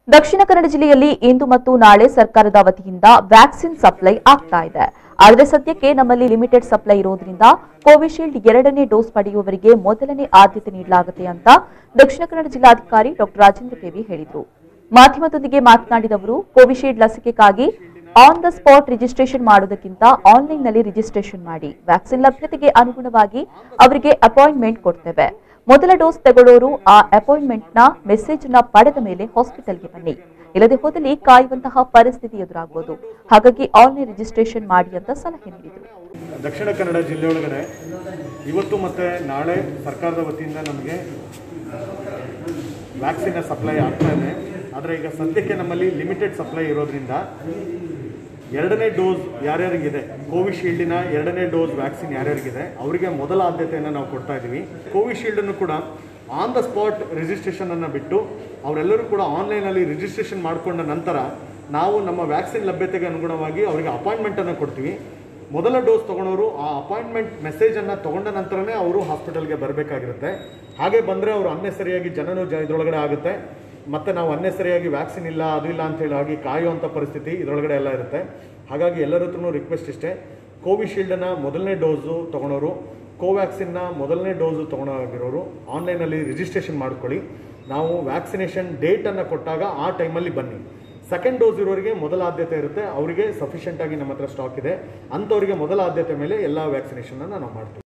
ದಕ್ಷಿಣ ಕನ್ನಡ ಜಿಲ್ಲೆಯಲ್ಲಿ ಇಂದು ಮತ್ತು ನಾಳೆ ಸರ್ಕಾರದ ವತಿಯಿಂದ ವ್ಯಾಕ್ಸಿನ್ ಸಪ್ಲೈ ಆಗ್ತಾ ಇದೆ ಆದರೆ ಸದ್ಯಕ್ಕೆ ನಮ್ಮಲ್ಲಿ ಲಿಮಿಟೆಡ್ ಸಪ್ಲೈ ಇರೋದ್ರಿಂದ ಕೋವಿಶೀಲ್ಡ್ ಎರಡನೇ ಡೋಸ್ ಪಡೆಯುವವರಿಗೆ ಮೊದಲನೇ ಆದ್ಯತೆ ನೀಡಲಾಗುತ್ತೆ ಅಂತ ದಕ್ಷಿಣ ಕನ್ನಡ ಜಿಲ್ಲಾಧಿಕಾರಿ ಡಾಕ್ಟರ್ ರಾಜೇಂದ್ರ ಕೆವಿ ಹೇಳಿದರು ಮಾಧ್ಯಮದೊಂದಿಗೆ ಮಾತನಾಡಿದ ಅವರು ಕೋವಿಶೀಲ್ಡ್ ಲಸಿಕೆಗಾಗಿ ಆನ್ ದ ಸ್ಪಾಟ್ ರಿಜಿಸ್ಟ್ರೇಷನ್ ಮಾಡುವುದಕ್ಕಿಂತ ಆನ್ಲೈನ್ನಲ್ಲಿ ರಿಜಿಸ್ಟ್ರೇಷನ್ ಮಾಡಿ ವ್ಯಾಕ್ಸಿನ್ ಲಭ್ಯತೆಗೆ ಅನುಗುಣವಾಗಿ ಅವರಿಗೆ ಅಪಾಯಿಂಟ್ಮೆಂಟ್ ಕೊಡ್ತೇವೆ ಮೊದಲ ಡೋಸ್ ತಗೊಳ್ಳೋರು ಆ ಅಪಾಯಿಂಟ್ಮೆಂಟ್ನ ಮೆಸೇಜ್ ನ ಪಡೆದ ಮೇಲೆ ಹಾಸ್ಪಿಟಲ್ಗೆ ಬನ್ನಿ ಇಲ್ಲದೆ ಹೋದಲ್ಲಿ ಕಾಯುವಂತಹ ಪರಿಸ್ಥಿತಿ ಎದುರಾಗಬಹುದು ಹಾಗಾಗಿ ಆನ್ಲೈನ್ ರಿಜಿಸ್ಟ್ರೇಷನ್ ಮಾಡಿ ಅಂತ ಸಲಹೆ ನೀಡಿದರು ದಕ್ಷಿಣ ಕನ್ನಡ ಜಿಲ್ಲೆಯೊಳಗಡೆ ಇವತ್ತು ಮತ್ತು ನಾಳೆ ಸರ್ಕಾರದ ವತಿಯಿಂದ ನಮಗೆ ವ್ಯಾಕ್ಸಿನ ಸಪ್ಲೈ ಆಗ್ತಾ ಇದೆ ಆದರೆ ಈಗ ಸದ್ಯಕ್ಕೆ ನಮ್ಮಲ್ಲಿ ಲಿಮಿಟೆಡ್ ಸಪ್ಲೈ ಇರೋದ್ರಿಂದ ಎರಡನೇ ಡೋಸ್ ಯಾರ್ಯಾರಿಗಿದೆ ಕೋವಿಶೀಲ್ಡಿನ ಎರಡನೇ ಡೋಸ್ ವ್ಯಾಕ್ಸಿನ್ ಯಾರ್ಯಾರಿಗಿದೆ ಅವರಿಗೆ ಮೊದಲ ಆದ್ಯತೆಯನ್ನು ನಾವು ಕೊಡ್ತಾ ಇದ್ದೀವಿ ಕೋವಿಶೀಲ್ಡನ್ನು ಕೂಡ ಆನ್ ದ ಸ್ಪಾಟ್ ರಿಜಿಸ್ಟ್ರೇಷನನ್ನು ಬಿಟ್ಟು ಅವರೆಲ್ಲರೂ ಕೂಡ ಆನ್ಲೈನಲ್ಲಿ ರಿಜಿಸ್ಟ್ರೇಷನ್ ಮಾಡಿಕೊಂಡ ನಂತರ ನಾವು ನಮ್ಮ ವ್ಯಾಕ್ಸಿನ್ ಲಭ್ಯತೆಗೆ ಅನುಗುಣವಾಗಿ ಅವರಿಗೆ ಅಪಾಯಿಂಟ್ಮೆಂಟನ್ನು ಕೊಡ್ತೀವಿ ಮೊದಲ ಡೋಸ್ ತೊಗೊಳೋರು ಆ ಅಪಾಯಿಂಟ್ಮೆಂಟ್ ಮೆಸೇಜನ್ನು ತೊಗೊಂಡ ನಂತರನೇ ಅವರು ಹಾಸ್ಪಿಟಲ್ಗೆ ಬರಬೇಕಾಗಿರುತ್ತೆ ಹಾಗೆ ಬಂದರೆ ಅವರು ಅನ್ನೆಸರಿಯಾಗಿ ಜನನು ಜ ಇದರೊಳಗಡೆ ಆಗುತ್ತೆ ಮತ್ತು ನಾವು ಅನ್ನೆಸರಿಯಾಗಿ ವ್ಯಾಕ್ಸಿನ್ ಇಲ್ಲ ಅದು ಇಲ್ಲ ಅಂತ ಹೇಳಿ ಆಗಿ ಕಾಯುವಂಥ ಪರಿಸ್ಥಿತಿ ಇದರೊಳಗಡೆ ಎಲ್ಲ ಇರುತ್ತೆ ಹಾಗಾಗಿ ಎಲ್ಲರ ಹತ್ರನೂ ರಿಕ್ವೆಸ್ಟ್ ಇಷ್ಟೇ ಕೋವಿಶೀಲ್ಡನ್ನ ಮೊದಲನೇ ಡೋಸು ತೊಗೊಳೋರು ಕೋವ್ಯಾಕ್ಸಿನ್ನ ಮೊದಲನೇ ಡೋಸು ತೊಗೊಳೋಗಿರೋರು ಆನ್ಲೈನಲ್ಲಿ ರಿಜಿಸ್ಟ್ರೇಷನ್ ಮಾಡ್ಕೊಳ್ಳಿ ನಾವು ವ್ಯಾಕ್ಸಿನೇಷನ್ ಡೇಟನ್ನು ಕೊಟ್ಟಾಗ ಆ ಟೈಮಲ್ಲಿ ಬನ್ನಿ ಸೆಕೆಂಡ್ ಡೋಸ್ ಇರೋರಿಗೆ ಮೊದಲ ಆದ್ಯತೆ ಇರುತ್ತೆ ಅವರಿಗೆ ಸಫಿಷಿಯೆಂಟ್ ಆಗಿ ನಮ್ಮ ಹತ್ರ ಸ್ಟಾಕ್ ಇದೆ ಅಂಥವರಿಗೆ ಮೊದಲ ಆದ್ಯತೆ ಮೇಲೆ ಎಲ್ಲ ವ್ಯಾಕ್ಸಿನೇಷನ್ನ ನಾವು ಮಾಡ್ತೀವಿ